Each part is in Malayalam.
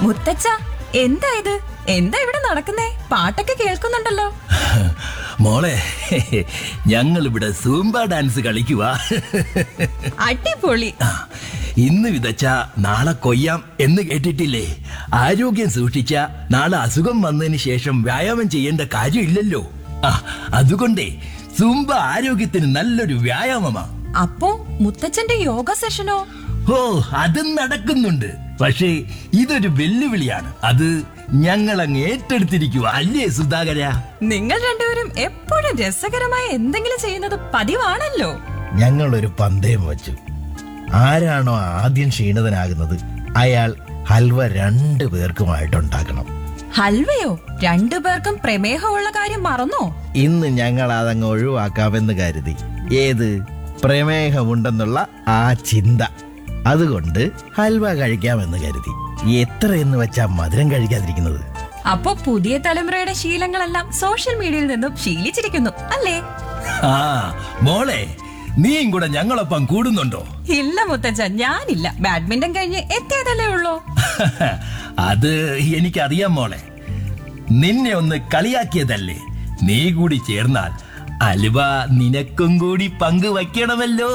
മുത്തച്ഛ എന്താ ഇത് എന്താ ഇവിടെ നടക്കുന്നേ പാട്ടൊക്കെ കേൾക്കുന്നുണ്ടല്ലോ മോളെ ഞങ്ങളിവിടെ സൂംബ ഡാൻസ് കളിക്കുക അടിപൊളി ഇന്ന് വിതച്ച നാളെ കൊയ്യാം എന്ന് കേട്ടിട്ടില്ലേ ആരോഗ്യം സൂക്ഷിച്ച നാളെ അസുഖം വന്നതിന് ശേഷം വ്യായാമം ചെയ്യേണ്ട കാര്യമില്ലല്ലോ ആ അതുകൊണ്ടേ സൂംബ ആരോഗ്യത്തിന് നല്ലൊരു വ്യായാമമാ അപ്പോ മുത്തച്ഛന്റെ യോഗ സെഷനോ ഓ അതും നടക്കുന്നുണ്ട് പക്ഷേ ഇതൊരു വെല്ലുവിളിയാണ് അത് ഞങ്ങൾ അങ്ങ് ഏറ്റെടുത്തിരിക്കുക അല്ലേ സുധാകര നിങ്ങൾ രണ്ടുപേരും എപ്പോഴും രസകരമായ എന്തെങ്കിലും ചെയ്യുന്നത് പതിവാണല്ലോ ഞങ്ങളൊരു പന്തയം വച്ചു ആരാണോ ആദ്യം ക്ഷീണിതനാകുന്നത് അയാൾ ഹൽവ രണ്ടു പേർക്കുമായിട്ടുണ്ടാക്കണം ഹൽവയോ രണ്ടുപേർക്കും പ്രമേഹമുള്ള കാര്യം മറന്നോ ഇന്ന് ഞങ്ങൾ അതങ്ങ് ഒഴിവാക്കാമെന്ന് കരുതി ഏത് പ്രമേഹമുണ്ടെന്നുള്ള ആ ചിന്ത അതുകൊണ്ട് ഹൽവ കഴിക്കാമെന്ന് കരുതി എത്രയെന്ന് വെച്ചാ മധുരം കഴിക്കാതിരിക്കുന്നത് അപ്പോ പുതിയ തലമുറയുടെ ശീലങ്ങളെല്ലാം സോഷ്യൽ മീഡിയയിൽ നിന്നും ശീലിച്ചിരിക്കുന്നു അല്ലേ ആ മോളെ നീയും കൂടെ ഞങ്ങളൊപ്പം കൂടുന്നുണ്ടോ ഇല്ല മുത്തച്ഛ ഞാനില്ല ബാഡ്മിന്റൺ കഴിഞ്ഞ് എത്തിയതല്ലേ ഉള്ളൂ അത് എനിക്കറിയാം മോളെ നിന്നെ ഒന്ന് കളിയാക്കിയതല്ലേ നീ കൂടി ചേർന്നാൽ അലുവ നിനക്കും കൂടി പങ്കുവയ്ക്കണമല്ലോ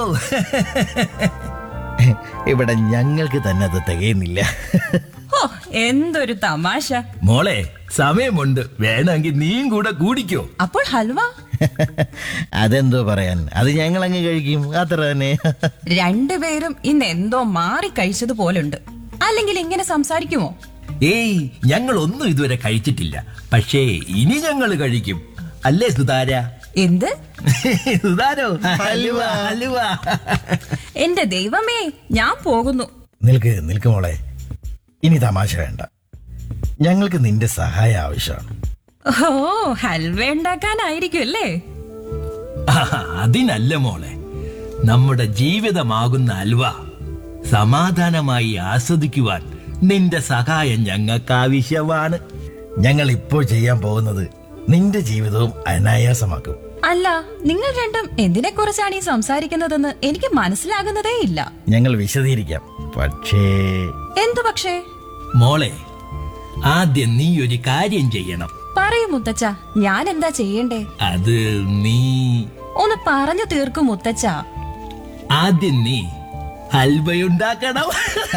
ഇവിടെ ഞങ്ങൾക്ക് തന്നെ അത് തികയുന്നില്ല ഓ എന്തൊരു തമാശ മോളെ സമയമുണ്ട് വേണമെങ്കിൽ നീയും കൂടെ കൂടിക്കോ അപ്പോൾ ഹൽവ അതെന്തോ പറയാൻ അത് ഞങ്ങൾ അങ്ങ് കഴിക്കും അത്ര തന്നെ രണ്ടുപേരും ഇന്ന് എന്തോ മാറി കഴിച്ചത് പോലുണ്ട് അല്ലെങ്കിൽ ഇങ്ങനെ സംസാരിക്കുമോ ഏയ് ഞങ്ങൾ ഒന്നും ഇതുവരെ കഴിച്ചിട്ടില്ല പക്ഷേ ഇനി ഞങ്ങൾ കഴിക്കും അല്ലേ സുധാര എന്ത് സുധാരോ ഹലുവ ഹലുവ എന്റെ ദൈവമേ ഞാൻ പോകുന്നു നിൽക്ക് നിൽക്ക് മോളെ ഇനി തമാശ വേണ്ട ഞങ്ങൾക്ക് നിന്റെ സഹായം ആവശ്യമാണ് ഓ ഹൽവ ഉണ്ടാക്കാനായിരിക്കും അല്ലേ ആ, അതിനല്ല മോളെ നമ്മുടെ ജീവിതമാകുന്ന അൽവ സമാധാനമായി ആസ്വദിക്കുവാൻ നിന്റെ സഹായം ഞങ്ങൾക്ക് ആവശ്യമാണ് ഞങ്ങൾ ഇപ്പോൾ ചെയ്യാൻ പോകുന്നത് നിന്റെ ജീവിതവും അനായാസമാക്കും അല്ല നിങ്ങൾ രണ്ടും എന്തിനെ കുറിച്ചാണ് ഈ സംസാരിക്കുന്നതെന്ന് എനിക്ക് മനസ്സിലാകുന്നതേ ഇല്ല ഞങ്ങൾ വിശദീകരിക്കാം പക്ഷേ എന്തു പക്ഷേ മോളെ ആദ്യം നീ ഒരു കാര്യം ചെയ്യണം പറയൂ മുത്തച്ഛ ഞാൻ എന്താ ചെയ്യണ്ടേ അത് നീ ഒന്ന് പറഞ്ഞു തീർക്കും മുത്തച്ഛ ആദ്യം നീ ഹൽവയുണ്ടാക്കണം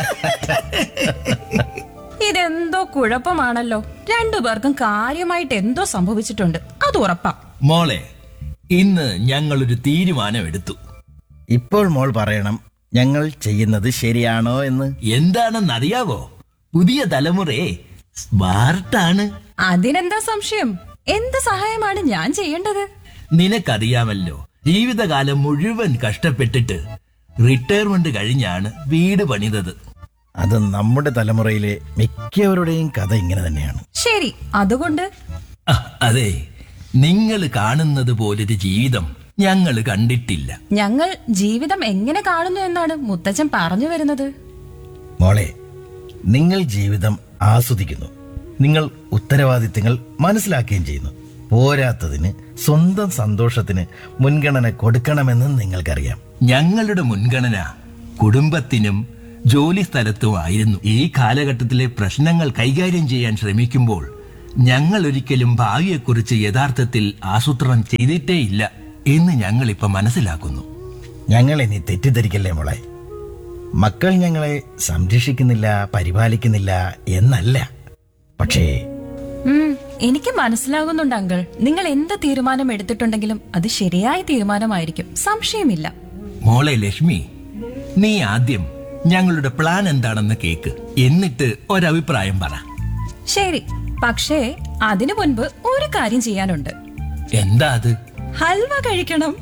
ഇതെന്തോ കുഴപ്പമാണല്ലോ രണ്ടുപേർക്കും കാര്യമായിട്ട് എന്തോ സംഭവിച്ചിട്ടുണ്ട് അത് ഉറപ്പാ മോളെ ഇന്ന് ഞങ്ങളൊരു തീരുമാനമെടുത്തു ഇപ്പോൾ മോൾ പറയണം ഞങ്ങൾ ചെയ്യുന്നത് ശരിയാണോ എന്ന് എന്താണെന്നറിയാവോ പുതിയ തലമുറയെ സ്മാർട്ടാണ് അതിനെന്താ സംശയം എന്ത് സഹായമാണ് ഞാൻ ചെയ്യേണ്ടത് നിനക്കറിയാമല്ലോ ജീവിതകാലം മുഴുവൻ കഷ്ടപ്പെട്ടിട്ട് റിട്ടയർമെന്റ് കഴിഞ്ഞാണ് വീട് പണിതത് അത് നമ്മുടെ തലമുറയിലെ മിക്കവരുടെയും കഥ ഇങ്ങനെ തന്നെയാണ് ശരി അതുകൊണ്ട് ആ, അതെ നിങ്ങൾ കാണുന്നത് പോലൊരു ജീവിതം ഞങ്ങൾ കണ്ടിട്ടില്ല ഞങ്ങൾ ജീവിതം എങ്ങനെ കാണുന്നു എന്നാണ് മുത്തച്ഛൻ പറഞ്ഞു വരുന്നത് മോളെ നിങ്ങൾ ജീവിതം ആസ്വദിക്കുന്നു നിങ്ങൾ ഉത്തരവാദിത്തങ്ങൾ മനസ്സിലാക്കുകയും ചെയ്യുന്നു പോരാത്തതിന് സ്വന്തം സന്തോഷത്തിന് മുൻഗണന കൊടുക്കണമെന്ന് നിങ്ങൾക്കറിയാം ഞങ്ങളുടെ മുൻഗണന കുടുംബത്തിനും ജോലി സ്ഥലത്തുമായിരുന്നു ഈ കാലഘട്ടത്തിലെ പ്രശ്നങ്ങൾ കൈകാര്യം ചെയ്യാൻ ശ്രമിക്കുമ്പോൾ ഞങ്ങൾ ഒരിക്കലും ഭാവിയെക്കുറിച്ച് യഥാർത്ഥത്തിൽ ആസൂത്രണം ചെയ്തിട്ടേയില്ല എന്ന് ഞങ്ങൾ ഇപ്പൊ മനസ്സിലാക്കുന്നു ഞങ്ങൾ ഇനി തെറ്റിദ്ധരിക്കല്ലേ മോളെ മക്കൾ ഞങ്ങളെ സംരക്ഷിക്കുന്നില്ല പരിപാലിക്കുന്നില്ല എന്നല്ല പക്ഷേ ഉം, എനിക്ക് മനസ്സിലാകുന്നുണ്ട് അങ്കിൾ നിങ്ങൾ എന്ത് തീരുമാനം എടുത്തിട്ടുണ്ടെങ്കിലും അത് ശരിയായ തീരുമാനമായിരിക്കും സംശയമില്ല മോളെ ലക്ഷ്മി നീ ആദ്യം ഞങ്ങളുടെ പ്ലാൻ എന്താണെന്ന് കേക്ക് എന്നിട്ട് ഒരഭിപ്രായം പറ ശരി പക്ഷേ അതിനു മുൻപ് ഒരു കാര്യം ചെയ്യാനുണ്ട് എന്താ അത് ഹൽവ കഴിക്കണം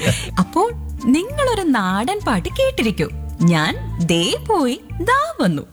അപ്പോൾ നിങ്ങളൊരു നാടൻ പാട്ട് കേട്ടിരിക്കൂ ഞാൻ ദേ പോയി ദാ വന്നു